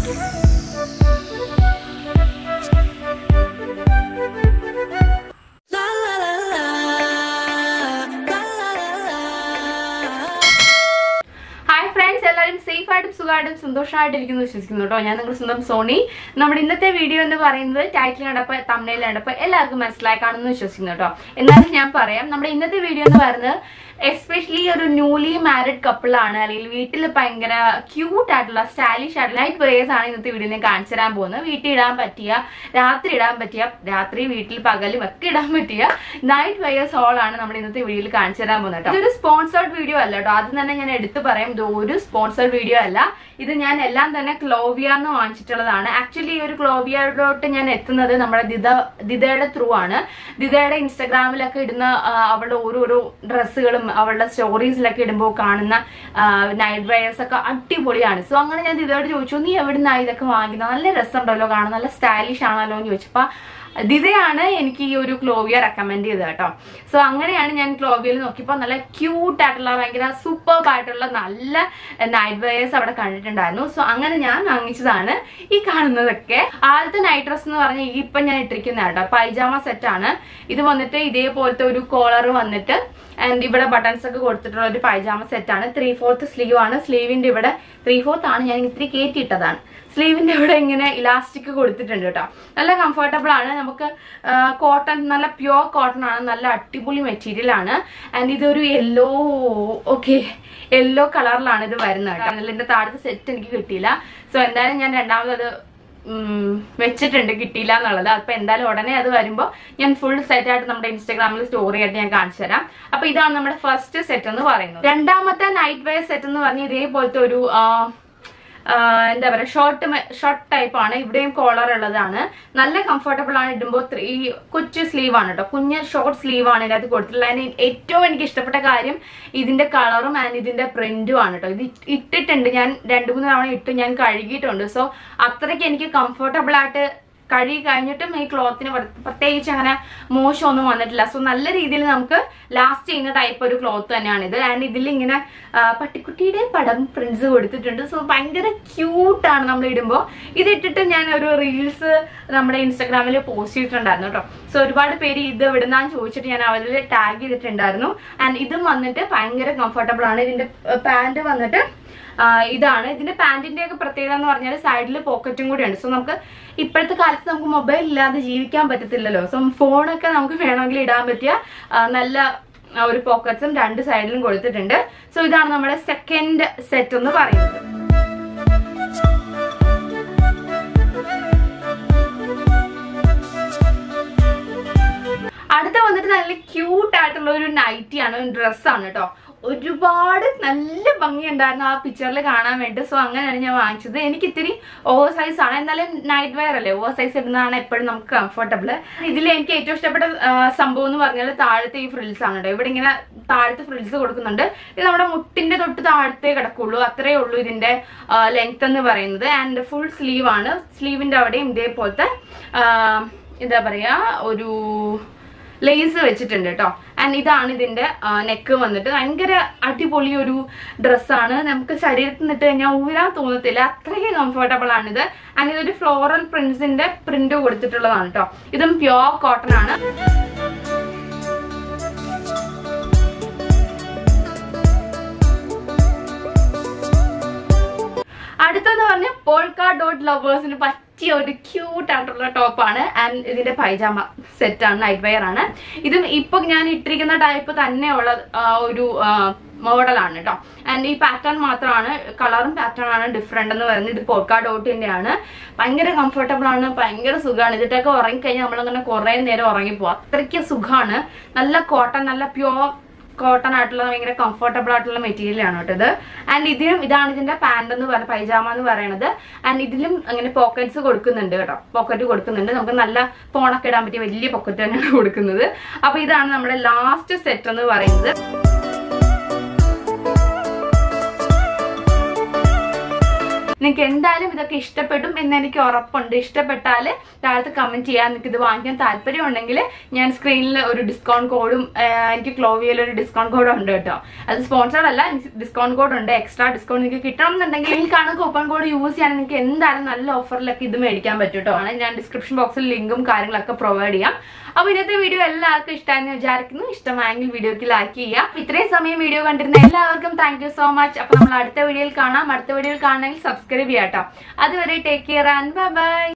hi friends എല്ലാവരും safe ആയിട്ടും സുഖമായിട്ടും സന്തോഷമായിട്ടിരിക്കുന്നു വിശ്വസിക്കുന്നു കേട്ടോ ഞാൻ നിങ്ങളുടെ സ്വന്തം സോണി നമ്മുടെ ഇന്നത്തെ വീഡിയോ എന്ന് പറയുന്നത് ടൈറ്റിൽ കണ്ടപ്പോൾ തമിഴിൽ കണ്ടപ്പോൾ എല്ലാവർക്കും മനസ്സിലായി കാണുമെന്ന് വിശ്വസിക്കുന്നു കേട്ടോ എന്നാലും ഞാൻ പറയാം നമ്മുടെ ഇന്നത്തെ വീഡിയോ എന്ന് പറയുന്നത് എസ്പെഷ്യലി ഒരു ന്യൂലി മാരിഡ് കപ്പിളാണ് അല്ലെങ്കിൽ വീട്ടിൽ ഭയങ്കര ക്യൂട്ട് ആയിട്ടുള്ള സ്റ്റൈലിഷ് ആയിട്ടുള്ള നൈറ്റ് വെയേഴ്സ് ആണ് ഇന്നത്തെ വീഡിയോ ഞാൻ കാണിച്ചു തരാൻ പോകുന്നത് വീട്ടിൽ ഇടാൻ പറ്റിയ രാത്രി ഇടാൻ പറ്റിയ രാത്രി വീട്ടിൽ പകലും ഒക്കെ ഇടാൻ പറ്റിയ നൈറ്റ് വെയേഴ്സ് ഹോൾ ആണ് നമ്മൾ ഇന്നത്തെ വീഡിയോയിൽ കാണിച്ചു തരാൻ പോകുന്നത് കേട്ടോ ഇതൊരു സ്പോൺസേർഡ് വീഡിയോ അല്ല കേട്ടോ ആദ്യം തന്നെ ഞാൻ എടുത്തു പറയാം ഇത് ഒരു സ്പോൺസേർഡ് വീഡിയോ അല്ല ഇത് ഞാൻ എല്ലാം തന്നെ ക്ലോവിയ എന്ന് വാങ്ങിച്ചിട്ടുള്ളതാണ് ആക്ച്വലി ഈ ഒരു ക്ലോവിയയിലോട്ട് ഞാൻ എത്തുന്നത് നമ്മുടെ ദിദ ദിദയുടെ ത്രൂ ആണ് ദിദയുടെ ഇൻസ്റ്റാഗ്രാമിലൊക്കെ ഇടുന്ന ആ, അവളുടെ ഓരോരോ ഡ്രസ്സുകളും അവളുടെ സ്റ്റോറീസിലൊക്കെ ഇടുമ്പോൾ കാണുന്ന നൈറ്റ് വെയേഴ്സ് ഒക്കെ അടിപൊളിയാണ് സോ അങ്ങനെ ഞാൻ ദിദയോട് ചോദിച്ചു നീ എവിടുന്നാണ് ഇതൊക്കെ വാങ്ങിക്കുന്നത് നല്ല രസമുണ്ടല്ലോ കാണാൻ നല്ല സ്റ്റൈലിഷ് ആണല്ലോ എന്ന് ചോദിച്ചപ്പോൾ ദിദയാണ് എനിക്ക് ഈ ഒരു ക്ലോവിയ റെക്കമെൻഡ് ചെയ്തത് കേട്ടോ സോ അങ്ങനെയാണ് ഞാൻ ക്ലോവിയയിൽ നോക്കിയപ്പോൾ നല്ല ക്യൂട്ട് ആയിട്ടുള്ള ഭയങ്കര സൂപ്പർ ആയിട്ടുള്ള നല്ല നൈറ്റ് വെയേഴ്സ് അവിടെ കണ്ടിട്ടുണ്ടായിരുന്നു സോ അങ്ങനെ ഞാൻ വാങ്ങിച്ചതാണ് ഈ കാണുന്നതൊക്കെ ആദ്യത്തെ നൈറ്റ് ഡ്രസ് എന്ന് പറഞ്ഞാൽ ഈ ഇപ്പം ഞാൻ ഇട്ടിരിക്കുന്ന കേട്ടോ പൈജാമ സെറ്റ് ആണ് ഇത് വന്നിട്ട് ഇതേപോലത്തെ ഒരു കോളർ വന്നിട്ട് ആൻഡ് ഇവിടെ ബട്ടൺസ് ഒക്കെ കൊടുത്തിട്ടുള്ള ഒരു പൈജാമ സെറ്റ് ആണ് ത്രീ ഫോർത്ത് സ്ലീവ് ആണ് സ്ലീവിന്റെ ഇവിടെ ത്രീ ഫോർത്ത് ആണ് ഞാൻ ഇത്തിരി കയറ്റിയിട്ടതാണ് സ്ലീവിന്റെ ഇവിടെ ഇങ്ങനെ ഇലാസ്റ്റിക് കൊടുത്തിട്ടുണ്ട് കേട്ടോ നല്ല കംഫർട്ടബിൾ ആണ് നമുക്ക് കോട്ടൺ നല്ല പ്യുവർ കോട്ടൺ ആണ് നല്ല അടിപൊളി മെറ്റീരിയൽ ആണ് ആൻഡ് ഇതൊരു യെല്ലോ ഓക്കെ യെല്ലോ കളറിലാണ് ഇത് വരുന്നത് കേട്ടോ അതിന്റെ താഴത്തെ സെറ്റ് എനിക്ക് കിട്ടിയില്ല സോ എന്തായാലും ഞാൻ രണ്ടാമത് അത് ഉം, വെച്ചിട്ടുണ്ട് കിട്ടിയില്ല എന്നുള്ളത് അപ്പൊ എന്തായാലും ഉടനെ അത് വരുമ്പോൾ ഞാൻ ഫുൾ സെറ്റ് ആയിട്ട് നമ്മുടെ ഇൻസ്റ്റാഗ്രാമിൽ സ്റ്റോറി ആയിട്ട് ഞാൻ കാണിച്ചു തരാം അപ്പൊ ഇതാണ് നമ്മുടെ ഫസ്റ്റ് സെറ്റ് എന്ന് പറയുന്നത് രണ്ടാമത്തെ നൈറ്റ് വെയർ സെറ്റ് എന്ന് പറഞ്ഞ ഇതേപോലത്തെ ഒരു ആ, ആ, എന്താ പറയാ ഷോർട്ട് ഷോർട്ട് ടൈപ്പ് ആണ് ഇവിടെയും കോളർ ഉള്ളതാണ് നല്ല കംഫർട്ടബിൾ ആണ് ഇടുമ്പോൾ ഈ കൊച്ചു സ്ലീവ് ആണ് കേട്ടോ കുഞ്ഞ് ഷോർട്ട് സ്ലീവ് ആണ് ഇതിനകത്ത് കൊടുത്തിട്ടുള്ളത് അതിന് ഏറ്റവും എനിക്ക് ഇഷ്ടപ്പെട്ട കാര്യം ഇതിന്റെ കളറും ആൻഡ് ഇതിന്റെ പ്രിന്റും ആണ് കേട്ടോ ഇത് ഇട്ടിട്ടുണ്ട് ഞാൻ രണ്ടു മൂന്ന് തവണ ഇട്ട് ഞാൻ കഴുകിയിട്ടുണ്ട് സോ അത്രയ്ക്ക് എനിക്ക് കംഫർട്ടബിൾ ആയിട്ട് കഴുകി കഴിഞ്ഞിട്ടും ഈ ക്ലോത്തിന് പ്രത്യേകിച്ച് അങ്ങനെ മോശമൊന്നും വന്നിട്ടില്ല സോ നല്ല രീതിയിൽ നമുക്ക് ലാസ്റ്റ് ചെയ്യുന്ന ടൈപ്പ് ഒരു ക്ലോത്ത് തന്നെയാണ് ഇത് ആൻഡ് ഇതിൽ ഇങ്ങനെ ആ, പട്ടിക്കുട്ടിയുടെ പടം പ്രിന്റ്സ് കൊടുത്തിട്ടുണ്ട് സോ ഭയങ്കര ക്യൂട്ടാണ് നമ്മൾ ഇടുമ്പോൾ ഇത് ഇട്ടിട്ട് ഞാൻ ഒരു റീൽസ് നമ്മുടെ ഇൻസ്റ്റാഗ്രാമിൽ പോസ്റ്റ് ചെയ്തിട്ടുണ്ടായിരുന്നു കേട്ടോ സോ ഒരുപാട് പേര് ഇത് എവിടുന്നാന്ന് ചോദിച്ചിട്ട് ഞാൻ അവരിൽ ടാഗ് ചെയ്തിട്ടുണ്ടായിരുന്നു ആൻഡ് ഇതും വന്നിട്ട് ഭയങ്കര കംഫർട്ടബിൾ ആണ് ഇതിന്റെ പാന്റ് വന്നിട്ട് ആ, ഇതാണ് ഇതിന്റെ പാന്റിന്റെ ഒക്കെ പ്രത്യേകത എന്ന് പറഞ്ഞാൽ സൈഡിൽ പോക്കറ്റും കൂടി ഉണ്ട് സോ നമുക്ക് ഇപ്പോഴത്തെ കാലത്ത് നമുക്ക് മൊബൈൽ ഇല്ലാതെ ജീവിക്കാൻ പറ്റത്തില്ലല്ലോ സോ ഫോണൊക്കെ നമുക്ക് വേണമെങ്കിൽ ഇടാൻ പറ്റിയ ആ, നല്ല ആ, ഒരു പോക്കറ്റ്സും രണ്ട് സൈഡിലും കൊടുത്തിട്ടുണ്ട് സോ ഇതാണ് നമ്മുടെ സെക്കൻഡ് സെറ്റ് എന്ന് പറയുന്നത് അടുത്ത വന്നിട്ട് നല്ല ക്യൂട്ട് ആയിട്ടുള്ള ഒരു നൈറ്റി ആണ് ഡ്രസ്സാണ് കേട്ടോ ഒരുപാട് നല്ല ഭംഗിയുണ്ടായിരുന്നു ആ പിക്ചറിൽ കാണാൻ വേണ്ടി സോ അങ്ങനെയാണ് ഞാൻ വാങ്ങിച്ചത് എനിക്ക് ഇത്തിരി ഓവർ സൈസ് ആണ് എന്നാലും നൈറ്റ് വെയർ അല്ലേ ഓവർ സൈസ് ഇടുന്നതാണ് എപ്പോഴും നമുക്ക് കംഫർട്ടബിൾ ഇതിൽ എനിക്ക് ഏറ്റവും ഇഷ്ടപ്പെട്ട ആ, സംഭവം എന്ന് പറഞ്ഞാൽ താഴത്തെ ഈ ഫ്രിൽസ് ആണ് കേട്ടോ ഇവിടെ ഇങ്ങനെ താഴത്തെ ഫ്രിൽസ് കൊടുക്കുന്നുണ്ട് ഇത് നമ്മുടെ മുട്ടിന്റെ തൊട്ട് താഴത്തേ കിടക്കുള്ളൂ അത്രേ ഉള്ളൂ ഇതിന്റെ ലെങ്ത് എന്ന് പറയുന്നത് ആൻഡ് ഫുൾ സ്ലീവ് ആണ് സ്ലീവിന്റെ അവിടെയും ഇതേപോലത്തെ ആ, എന്താ പറയാ ഒരു ലേസ് വെച്ചിട്ടുണ്ട് കേട്ടോ ആൻഡ് ഇതാണ് ഇതിന്റെ നെക്ക് വന്നിട്ട് ഭയങ്കര അടിപൊളി ഒരു ഡ്രസ്സാണ് നമുക്ക് ശരീരത്തിൽ നിന്നിട്ട് കഴിഞ്ഞാൽ ഊരാൻ തോന്നത്തില്ല അത്രയ്ക്ക് കംഫർട്ടബിൾ ആണിത് ആൻഡ് ഇതൊരു ഫ്ലോറൽ പ്രിന്റ്സിന്റെ പ്രിന്റ് കൊടുത്തിട്ടുള്ളതാണ് കേട്ടോ ഇതും പ്യോർ കോട്ടൺ ആണ് അടുത്തെന്ന് പറഞ്ഞ പോൾക്ക ഡോട്ട് ലവേഴ്സിന് പറ്റിയ ഒരു ക്യൂട്ട് ആയിട്ടുള്ള ടോപ്പാണ് ആൻഡ് ഇതിന്റെ പൈജാമ സെറ്റ് ആണ് നൈറ്റ് വെയർ ആണ് ഇതും ഇപ്പൊ ഞാൻ ഇട്ടിരിക്കുന്ന ടൈപ്പ് തന്നെയുള്ള ആ, ഒരു മോഡലാണ് കേട്ടോ ആൻഡ് ഈ പാറ്റേൺ മാത്രമാണ് കളറും പാറ്റേൺ ആണ് ഡിഫറെന്റ് എന്ന് പറയുന്നത് ഇത് പോൾക്ക ഡോട്ടിന്റെ ആണ് ഭയങ്കര കംഫർട്ടബിൾ ആണ് ഭയങ്കര സുഖമാണ് ഇതിട്ടൊക്കെ ഉറങ്ങിക്കഴിഞ്ഞാൽ നമ്മളങ്ങനെ കുറെ നേരം ഉറങ്ങിപ്പോകും അത്രയ്ക്ക് സുഖമാണ് നല്ല കോട്ടൺ നല്ല പ്യുവർ കോട്ടൺ ആയിട്ടുള്ള ഭയങ്കര കംഫർട്ടബിൾ ആയിട്ടുള്ള മെറ്റീരിയൽ ആണ് കേട്ടോ ഇത് ആൻഡ് ഇതിലും ഇതാണ് ഇതിന്റെ പാന്റ് എന്ന് പറയുന്നത് പൈജാമ എന്ന് പറയുന്നത് ആൻഡ് ഇതിലും അങ്ങനെ പോക്കറ്റ്സ് കൊടുക്കുന്നുണ്ട് കേട്ടോ പോക്കറ്റ് കൊടുക്കുന്നുണ്ട് നമുക്ക് നല്ല ഫോണൊക്കെ ഇടാൻ പറ്റിയ വലിയ പോക്കറ്റ് തന്നെയാണ് കൊടുക്കുന്നത് അപ്പൊ ഇതാണ് നമ്മുടെ ലാസ്റ്റ് സെറ്റ് എന്ന് പറയുന്നത് നിങ്ങൾക്ക് എന്തായാലും ഇതൊക്കെ ഇഷ്ടപ്പെടും എന്ന് എനിക്ക് ഉറപ്പുണ്ട് ഇഷ്ടപ്പെട്ടാൽ താഴത്ത് കമന്റ് ചെയ്യാൻ നിങ്ങൾക്ക് ഇത് വാങ്ങിക്കാൻ താല്പര്യം ഉണ്ടെങ്കിൽ ഞാൻ സ്ക്രീനിൽ ഒരു ഡിസ്കൗണ്ട് കോഡും എനിക്ക് ക്ലോവിയയിൽ ഒരു ഡിസ്കൗണ്ട് കോഡും ഉണ്ട് കേട്ടോ അത് സ്പോൺസർഡ് അല്ല ഡിസ്കൗണ്ട് കോഡ് ഉണ്ട് എക്സ്ട്രാ ഡിസ്കൗണ്ട് നിങ്ങൾക്ക് കിട്ടണം എന്നുണ്ടെങ്കിൽ എനിക്കാണ് കൂപ്പൺ കോഡ് യൂസ് ചെയ്യാൻ നിങ്ങൾക്ക് എന്തായാലും നല്ല ഓഫറിലൊക്കെ ഇത് മേടിക്കാൻ പറ്റും കേട്ടോ ആണ് ഞാൻ ഡിസ്ക്രിപ്ഷൻ ബോക്സിൽ ലിങ്കും കാര്യങ്ങളൊക്കെ പ്രൊവൈഡ് ചെയ്യാം അപ്പൊ ഇന്നത്തെ വീഡിയോ എല്ലാവർക്കും ഇഷ്ടമായെന്ന് വിചാരിക്കുന്നു ഇഷ്ടമായെങ്കിൽ വീഡിയോക്ക് ലൈക്ക് ചെയ്യുക അപ്പൊ ഇത്രയും സമയം വീഡിയോ കണ്ടിരുന്ന എല്ലാവർക്കും താങ്ക് യു സോ മച്ച് അപ്പൊ നമ്മൾ അടുത്ത വീഡിയോയിൽ കാണാം അടുത്ത വീഡിയോയിൽ കാണണമെങ്കിൽ സബ്സ്ക്രൈബ് ചെയ്യാം കേട്ടോ അതുവരെ take care and bye by